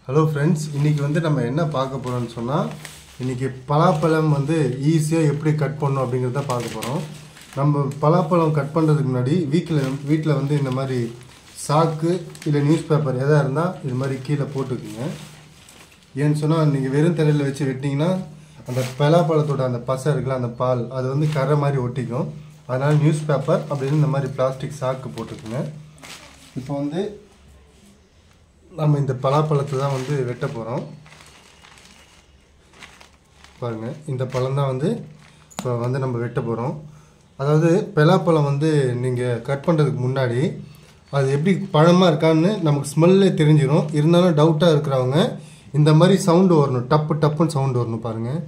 hello friends இன்றைக்கி வந்து நம்ம என்ன பார்க்க போகிறோம்னு சொன்னால் இன்றைக்கி பலாப்பழம் வந்து ஈஸியாக எப்படி கட் பண்ணணும் அப்படிங்கிறத பார்க்க போகிறோம் நம்ம பலாப்பழம் கட் பண்ணுறதுக்கு முன்னாடி வீட்டில் வீட்டில் வந்து இந்த மாதிரி சாக்கு இல்லை நியூஸ் பேப்பர் எதாக இருந்தால் இது மாதிரி கீழே போட்டுக்குங்க ஏன்னு சொன்னால் நீங்கள் வெறும் தரையில் வச்சு வெட்டிங்கன்னா அந்த பலாப்பழத்தோட அந்த பசை இருக்குல்ல அந்த பால் அது வந்து கரை மாதிரி ஒட்டிக்கும் அதனால் நியூஸ் பேப்பர் அப்படின்னு இந்த மாதிரி பிளாஸ்டிக் சாக்கு போட்டுக்குங்க இப்போ வந்து நம்ம இந்த பலாப்பழத்தை தான் வந்து வெட்ட போகிறோம் பாருங்கள் இந்த பழம் தான் வந்து இப்போ வந்து நம்ம வெட்ட போகிறோம் அதாவது பலாப்பழம் வந்து நீங்கள் கட் பண்ணுறதுக்கு முன்னாடி அது எப்படி பழமாக இருக்கான்னு நமக்கு ஸ்மெல்லே தெரிஞ்சிடும் இருந்தாலும் டவுட்டாக இருக்கிறவங்க இந்த மாதிரி சவுண்டு வரணும் டப்பு டப்புன்னு சவுண்டு வரணும் பாருங்கள்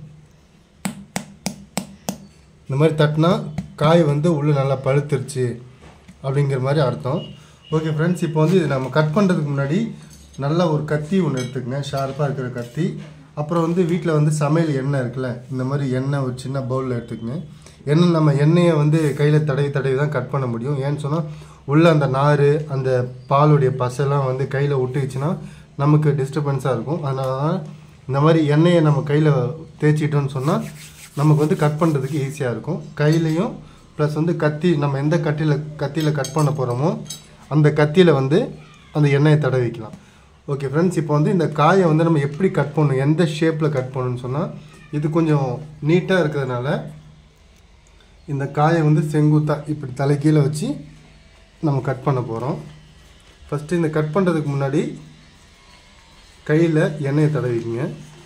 இந்த மாதிரி தட்டினா காய் வந்து உள்ளே நல்லா பழுத்துருச்சு அப்படிங்கிற மாதிரி அர்த்தம் ஓகே ஃப்ரெண்ட்ஸ் இப்போ வந்து இது நம்ம கட் பண்ணுறதுக்கு முன்னாடி நல்லா ஒரு கத்தி ஒன்று எடுத்துக்கங்க ஷார்ப்பாக இருக்கிற கத்தி அப்புறம் வந்து வீட்டில் வந்து சமையல் எண்ணெய் இருக்குல்ல இந்த மாதிரி எண்ணெய் ஒரு சின்ன பவுலில் எடுத்துக்கங்க எண்ணெய் நம்ம எண்ணெயை வந்து கையில் தடவி தடவி தான் கட் பண்ண முடியும் ஏன்னு சொன்னால் உள்ளே அந்த நார் அந்த பாலுடைய பசைலாம் வந்து கையில் ஒட்டிச்சுன்னா நமக்கு டிஸ்டர்பன்ஸாக இருக்கும் அதனால தான் இந்த மாதிரி எண்ணெயை நம்ம கையில் தேய்ச்சிட்டோம்னு சொன்னால் நமக்கு வந்து கட் பண்ணுறதுக்கு ஈஸியாக இருக்கும் கையிலையும் ப்ளஸ் வந்து கத்தி நம்ம எந்த கத்தியில் கத்தியில் கட் பண்ண போகிறோமோ அந்த கத்தியில் வந்து அந்த எண்ணெயை தடவிக்கலாம் ஓகே ஃப்ரெண்ட்ஸ் இப்போ வந்து இந்த காயை வந்து நம்ம எப்படி கட் பண்ணணும் எந்த ஷேப்பில் கட் பண்ணணும்னு சொன்னால் இது கொஞ்சம் நீட்டாக இருக்கிறதுனால இந்த காயை வந்து செங்குத்தாக இப்படி தலைக்கீழே வச்சு நம்ம கட் பண்ண போகிறோம் ஃபஸ்ட்டு இந்த கட் பண்ணுறதுக்கு முன்னாடி கையில் எண்ணெயை தடவிக்கங்க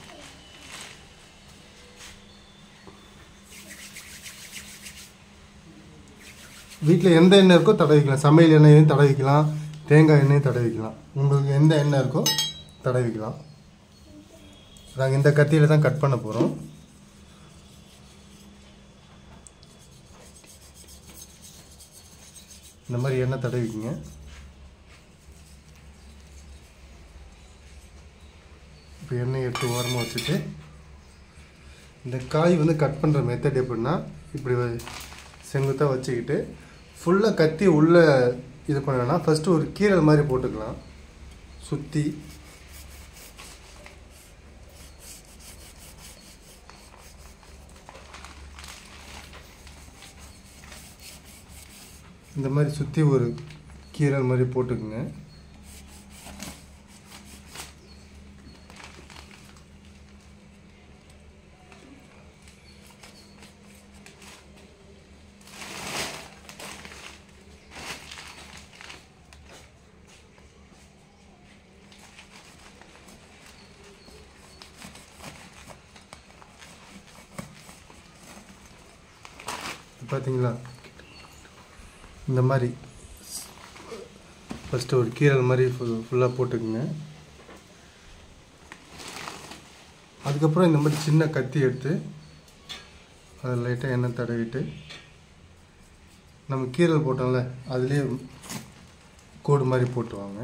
வீட்டில் எந்த எண்ணெய் இருக்கோ தடவிக்கலாம் சமையல் எண்ணெயையும் தடவிக்கலாம் தேங்காய் எண்ணெயும் தடவிக்கலாம் உங்களுக்கு எந்த எண்ணெய் இருக்கோ தடவிக்கலாம் நாங்கள் இந்த கத்தியில் தான் கட் பண்ண போகிறோம் இந்த மாதிரி எண்ணெய் தடவிக்குங்க இப்போ எண்ணெய் எடுத்து ஓரமாக வச்சுட்டு இந்த காய் வந்து கட் பண்ணுற மெத்தட் எப்படின்னா இப்படி செங்குத்தாக வச்சுக்கிட்டு ஃபுல்லாக கத்தி உள்ளே இது பண்ணனா ஃபஸ்ட்டு ஒரு கீரல் மாதிரி போட்டுக்கலாம் சுற்றி இந்த மாதிரி சுற்றி ஒரு கீரல் மாதிரி போட்டுக்குங்க பார்த்தீங்களா இந்த மாதிரி ஃபஸ்ட்டு ஒரு கீரல் மாதிரி ஃபுல் ஃபுல்லாக போட்டுக்குங்க அதுக்கப்புறம் இந்த மாதிரி சின்ன கத்தி எடுத்து அதை லைட்டாக எண்ணெய் தடவிட்டு நம்ம கீரல் போட்டோம்ல அதுலேயே கோடு மாதிரி போட்டுவாங்க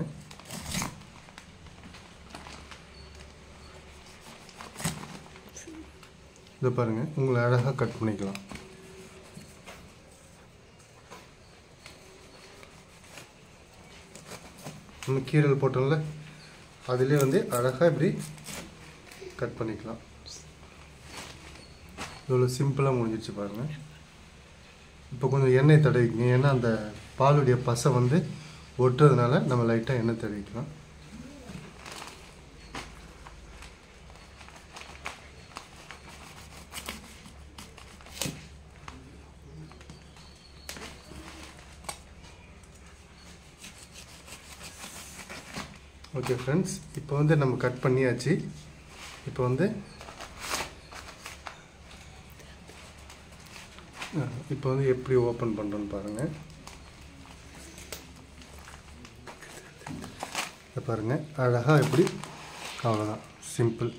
இதை பாருங்கள் உங்களை அழகாக கட் பண்ணிக்கலாம் நம்ம கீரல் போட்டோம்ல அதுலேயே வந்து அழகாக இப்படி கட் பண்ணிக்கலாம் இவ்வளோ சிம்பிளாக முடிஞ்சிச்சு பாருங்கள் இப்போ கொஞ்சம் எண்ணெய் தடவிக்கங்க ஏன்னா அந்த பாலுடைய பசை வந்து ஒட்டுறதுனால நம்ம லைட்டாக எண்ணெய் தடவிக்கலாம் ஓகே ஃப்ரெண்ட்ஸ் இப்போ வந்து நம்ம கட் பண்ணியாச்சு இப்போ வந்து இப்போ வந்து எப்படி ஓப்பன் பண்ணுறோன்னு பாருங்கள் இதை பாருங்கள் அழகாக எப்படி அவ்வளோதான் சிம்பிள்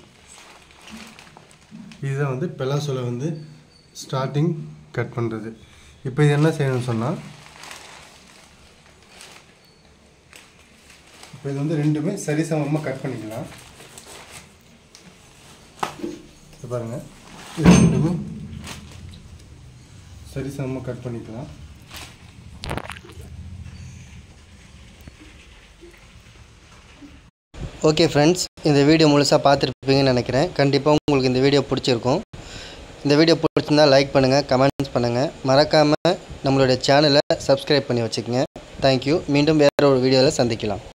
இதுதான் வந்து பெலாசோல வந்து ஸ்டார்டிங் கட் பண்ணுறது இப்போ இது என்ன செய்யணும்னு சொன்னால் இப்போ இது வந்து ரெண்டுமே சரிசமமாக கட் பண்ணிக்கலாம் இது பாருங்கள் இது ரெண்டுமே சரிசமமாக கட் பண்ணிக்கலாம் ஓகே ஃப்ரெண்ட்ஸ் இந்த வீடியோ முழுசாக பார்த்துருப்பீங்கன்னு நினைக்கிறேன் கண்டிப்பாக உங்களுக்கு இந்த வீடியோ பிடிச்சிருக்கும் இந்த வீடியோ பிடிச்சிருந்தா லைக் பண்ணுங்கள் கமெண்ட்ஸ் பண்ணுங்கள் மறக்காமல் நம்மளுடைய சேனலை சப்ஸ்கிரைப் பண்ணி வச்சுக்கோங்க தேங்க்யூ மீண்டும் வேறு ஒரு வீடியோவில் சந்திக்கலாம்